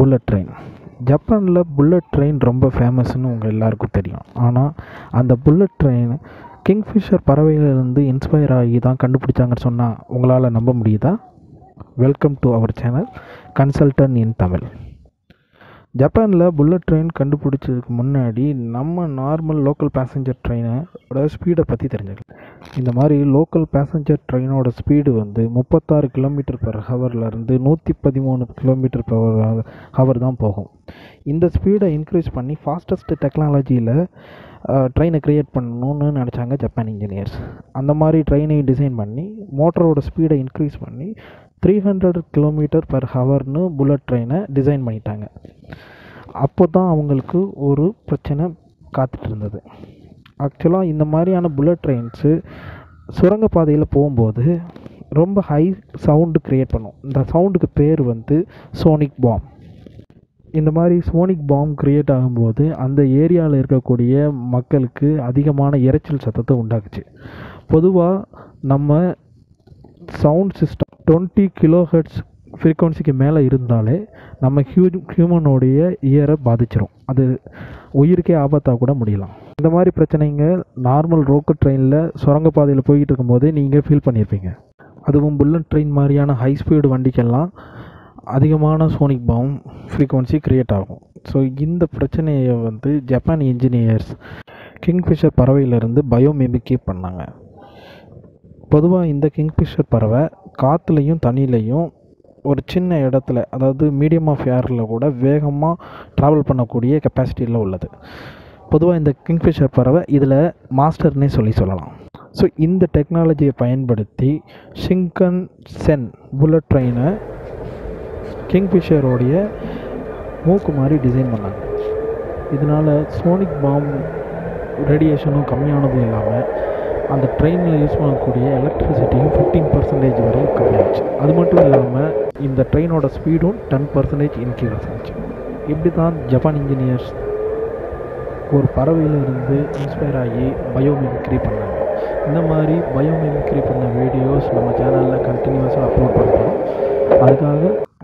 bullet train ஜப்பானில் bullet train ரொம்ப ஃபேமஸ்னு உங்கள் எல்லாருக்கும் தெரியும் ஆனால் அந்த புல்லட் ட்ரெயின் கிங்ஃபிஷர் பறவைகளிலிருந்து இன்ஸ்பயர் ஆகி தான் கண்டுபிடிச்சாங்கன்னு சொன்னால் உங்களால் நம்ப முடியுதா welcome to our channel consultant in Tamil ஜப்பானில் புல்லட் ட்ரெயின் கண்டுபிடிச்சதுக்கு முன்னாடி நம்ம நார்மல் லோக்கல் பேசஞ்சர் ட்ரெயினோட ஸ்பீடை பற்றி தெரிஞ்சுக்கலாம் இந்த மாதிரி லோக்கல் பேசஞ்சர் ட்ரெயினோட ஸ்பீடு வந்து முப்பத்தாறு கிலோமீட்டர் பர் ஹவர்லேருந்து நூற்றி பதிமூணு கிலோமீட்டர் பர் ஹவர் தான் போகும் இந்த ஸ்பீடை இன்க்ரீஸ் பண்ணி ஃபாஸ்டஸ்ட் டெக்னாலஜியில் ட்ரெயினை க்ரியேட் பண்ணணும்னு நினச்சாங்க ஜப்பான் இன்ஜினியர்ஸ் அந்த மாதிரி ட்ரெயினை டிசைன் பண்ணி மோட்டரோட ஸ்பீடை இன்க்ரீஸ் பண்ணி த்ரீ ஹண்ட்ரட் கிலோமீட்டர் பர் ஹவர்னு புல்லட் ட்ரெயினை டிசைன் பண்ணிட்டாங்க அப்போ தான் அவங்களுக்கு ஒரு பிரச்சனை காத்துட்டு இருந்தது ஆக்சுவலாக இந்த மாதிரியான புல்லட் ட்ரெயின்ஸு சுரங்கப்பாதையில் போகும்போது ரொம்ப ஹை சவுண்டு க்ரியேட் பண்ணும் இந்த சவுண்டுக்கு பேர் வந்து சோனிக் பாம் இந்த மாதிரி சோனிக் பாம் க்ரியேட் ஆகும்போது அந்த ஏரியாவில் இருக்கக்கூடிய மக்களுக்கு அதிகமான இரைச்சல் சத்தத்தை உண்டாக்குச்சு பொதுவாக நம்ம sound system twenty kilo hertz ஃப்ரீக்வன்சிக்கு மேலே இருந்தாலே நம்ம ஹியூ ஹியூமனோடைய இயரை பாதிச்சிரும் அது உயிருக்கே ஆபத்தாக கூட முடியலாம் இந்த மாதிரி பிரச்சனைங்க நார்மல் ரோக்கட் ட்ரெயினில் சுரங்கப்பாதையில் போய்கிட்டு இருக்கும்போதே நீங்கள் ஃபீல் பண்ணியிருப்பீங்க அதுவும் புல்லட் ட்ரெயின் மாதிரியான ஹை ஸ்பீடு வண்டிக்கெல்லாம் அதிகமான சோனிக் பாம் ஃப்ரீக்வன்சி க்ரியேட் ஆகும் ஸோ இந்த பிரச்சனையை வந்து ஜப்பான் இன்ஜினியர்ஸ் கிங்ஃபிஷர் பறவையிலேருந்து பயோமிமிக்கி பண்ணாங்க பொதுவாக இந்த கிங்ஃபிஷர் பறவை காற்றுலையும் தண்ணியிலையும் ஒரு சின்ன இடத்துல அதாவது மீடியம் ஆஃப் ஏரில் கூட வேகமாக ட்ராவல் பண்ணக்கூடிய கெப்பாசிட்டியில் உள்ளது பொதுவாக இந்த கிங்ஃபிஷர் பறவை இதில் மாஸ்டர்னே சொல்லி சொல்லலாம் ஸோ இந்த டெக்னாலஜியை பயன்படுத்தி ஷிங்கன் சென் புல்லட் ட்ரெயினை கிங்ஃபிஷரோடைய மூக்கு மாதிரி டிசைன் பண்ணாங்க இதனால் சோனிக் பாம் ரேடியேஷனும் கம்மியானதும் இல்லாமல் அந்த ட்ரெயினில் யூஸ் பண்ணக்கூடிய எலக்ட்ரிசிட்டியும் ஃபிஃப்டீன் பர்சன்டேஜ் வரை கம்மியாச்சு அது மட்டும் இல்லாமல் இந்த ட்ரெயினோட ஸ்பீடும் டென் பர்சன்டேஜ் இன்க்ரீஸ் ஆச்சு இப்படி தான் ஜப்பான் இன்ஜினியர்ஸ் ஒரு பறவையிலிருந்து இன்ஸ்பயர் ஆகி பயோமிமிக்ரி பண்ணாங்க இந்த மாதிரி பயோமிமிக்ரி பண்ண வீடியோஸ் நம்ம சேனலில் கண்டினியூஸாக அப்லோட் பண்ணுறோம் அதுக்காக